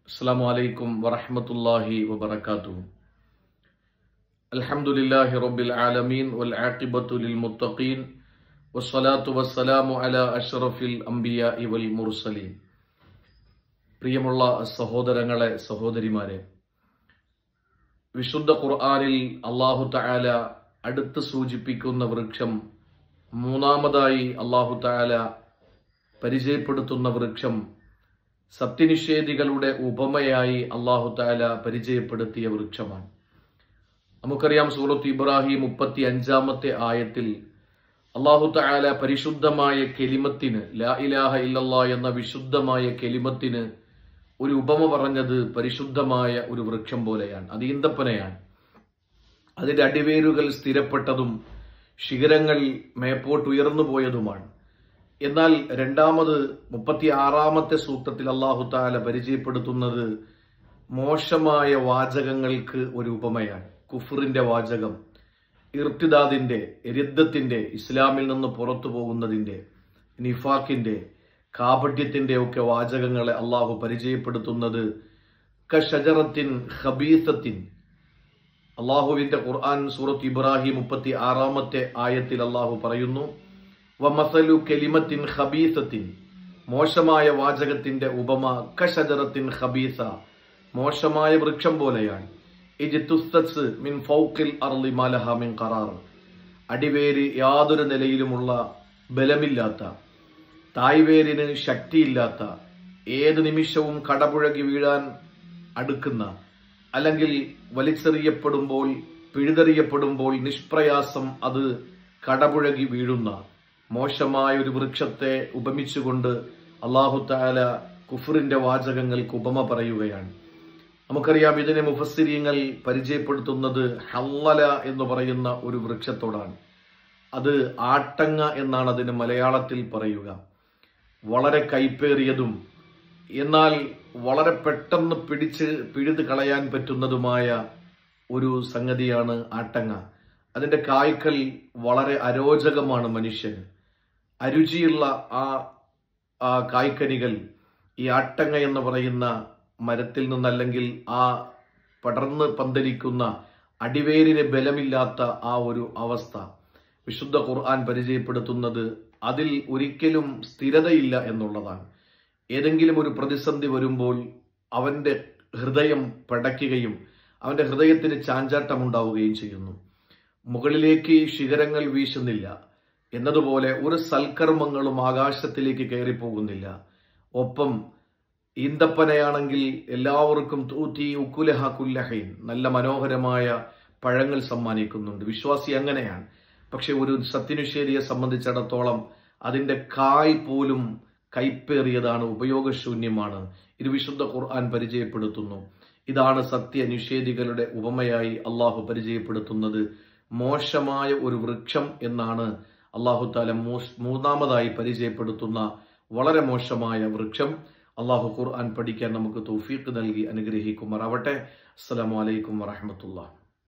السلام عليكم ورحمة الله وبركاته الحمد لله رب العالمين والعاقبة للمتقين والصلاة والسلام على أشرف الأنبياء والمرسلين പ്രിയമുള്ള സഹോദരങ്ങളെ സഹോദരിമാരെ വിശുദ്ധ ഖുർആനിൽ അള്ളാഹു തആല അടുത്ത് സൂചിപ്പിക്കുന്ന വൃക്ഷം മൂന്നാമതായി അള്ളാഹു തആല പരിചയപ്പെടുത്തുന്ന വൃക്ഷം സത്യനിഷേധികളുടെ ഉപമയായി അള്ളാഹു താല പരിചയപ്പെടുത്തിയ വൃക്ഷമാണ് നമുക്കറിയാം സൂറത്ത് ഇബ്രാഹിം മുപ്പത്തി അഞ്ചാമത്തെ ആയത്തിൽ അള്ളാഹു താല പരിശുദ്ധമായ കെലിമത്തിന് ലാ ഇലാഹ ഇല്ലല്ലാ എന്ന വിശുദ്ധമായ കെലിമത്തിന് ഒരു ഉപമ പറഞ്ഞത് പരിശുദ്ധമായ ഒരു വൃക്ഷം പോലെയാണ് അത് ഈന്തപ്പനയാണ് അതിന്റെ അടിവേരുകൾ സ്ഥിരപ്പെട്ടതും ശിഖരങ്ങൾ മേപ്പോട്ടുയർന്നു പോയതുമാണ് എന്നാൽ രണ്ടാമത് മുപ്പത്തി ആറാമത്തെ സൂക്തത്തിൽ അള്ളാഹു താല പരിചയപ്പെടുത്തുന്നത് മോശമായ വാചകങ്ങൾക്ക് ഒരു ഉപമയാണ് കുഫറിന്റെ വാചകം ഇർത്തിദാദിന്റെ എരിദ്ധത്തിന്റെ ഇസ്ലാമിൽ നിന്ന് പുറത്തു പോകുന്നതിന്റെ നിഫാക്കിന്റെ കാപട്യത്തിന്റെ ഒക്കെ വാചകങ്ങളെ അള്ളാഹു പരിചയപ്പെടുത്തുന്നത് കഷജറത്തിൻ ഖബീസത്തിൻ അള്ളാഹുവിന്റെ ഖുർആൻ സൂറത്ത് ഇബ്രാഹിം മുപ്പത്തി ആറാമത്തെ ആയത്തിൽ അള്ളാഹു പറയുന്നു വമസലു കെലിമത്തിൻ ഖബീസത്തിൻ മോശമായ വാചകത്തിന്റെ ഉപമ കഷജറത്തിൻ ഖബീസ മോശമായ വൃക്ഷം പോലെയാണ് ഇജിത്തുസ്തസ് മിൻ ഫൗക്കിൽ അർലി മാലഹ മിൻ ഖറാർ അടിവേര് യാതൊരു നിലയിലുമുള്ള ബലമില്ലാത്ത തായ്വേരിന് ശക്തിയില്ലാത്ത ഏത് നിമിഷവും കടപുഴകി വീഴാൻ അടുക്കുന്ന അല്ലെങ്കിൽ വലിച്ചെറിയപ്പെടുമ്പോൾ പിഴുതെറിയപ്പെടുമ്പോൾ നിഷ്പ്രയാസം അത് കടപുഴകി വീഴുന്ന മോശമായ ഒരു വൃക്ഷത്തെ ഉപമിച്ചുകൊണ്ട് അള്ളാഹു താല കുഫറിന്റെ വാചകങ്ങൾക്ക് ഉപമ പറയുകയാണ് നമുക്കറിയാം ഇതിനെ മുഫസ്സിരിയങ്ങൾ പരിചയപ്പെടുത്തുന്നത് ഹല്ലല എന്ന് പറയുന്ന ഒരു വൃക്ഷത്തോടാണ് അത് ആട്ടങ്ങ എന്നാണ് അതിന് മലയാളത്തിൽ പറയുക വളരെ കൈപ്പേറിയതും എന്നാൽ വളരെ പെട്ടെന്ന് പിടിച്ച് പിഴുത് കളയാൻ പറ്റുന്നതുമായ ഒരു സംഗതിയാണ് ആട്ടങ്ങ അതിന്റെ കായ്ക്കൽ വളരെ അരോചകമാണ് മനുഷ്യന് അരുചിയുള്ള ആ ആ കായ്ക്കനികൾ ഈ ആട്ടങ്ങ എന്ന് പറയുന്ന മരത്തിൽ നിന്നല്ലെങ്കിൽ ആ പടർന്ന് പന്തലിക്കുന്ന അടിവേരിന് ബലമില്ലാത്ത ആ ഒരു അവസ്ഥ വിശുദ്ധ ഖുർആൻ പരിചയപ്പെടുത്തുന്നത് അതിൽ ഒരിക്കലും സ്ഥിരതയില്ല എന്നുള്ളതാണ് ഏതെങ്കിലും ഒരു പ്രതിസന്ധി വരുമ്പോൾ അവന്റെ ഹൃദയം പടയ്ക്കുകയും അവന്റെ ഹൃദയത്തിന് ചാഞ്ചാട്ടം ഉണ്ടാവുകയും ചെയ്യുന്നു മുകളിലേക്ക് ശിഖരങ്ങൾ വീശുന്നില്ല എന്നതുപോലെ ഒരു സൽക്കർമ്മങ്ങളും ആകാശത്തിലേക്ക് കയറിപ്പോകുന്നില്ല ഒപ്പം ഈന്തപ്പനയാണെങ്കിൽ എല്ലാവർക്കും തൂത്തി ഉക്കുലഹ കുല്ലഹൈൻ നല്ല മനോഹരമായ പഴങ്ങൾ സമ്മാനിക്കുന്നുണ്ട് വിശ്വാസി അങ്ങനെയാണ് പക്ഷെ ഒരു സത്യനിഷേധിയെ സംബന്ധിച്ചിടത്തോളം അതിന്റെ കായ് പോലും കൈപ്പേറിയതാണ് ഉപയോഗശൂന്യമാണ് ഇത് വിശുദ്ധ ഖുർആൻ പരിചയപ്പെടുത്തുന്നു ഇതാണ് സത്യനിഷേധികളുടെ ഉപമയായി അള്ളാഹു പരിചയപ്പെടുത്തുന്നത് മോശമായ ഒരു വൃക്ഷം എന്നാണ് അള്ളാഹു താല മൂന്നാമതായി പരിചയപ്പെടുത്തുന്ന വളരെ മോശമായ വൃക്ഷം അള്ളാഹു ഖുർആൻ പഠിക്കാൻ നമുക്ക് തൗഫീഖ് നൽകി അനുഗ്രഹിക്കുമാറാവട്ടെ അസ്സലാമു അലൈക്കും വറഹമത്തുള്ള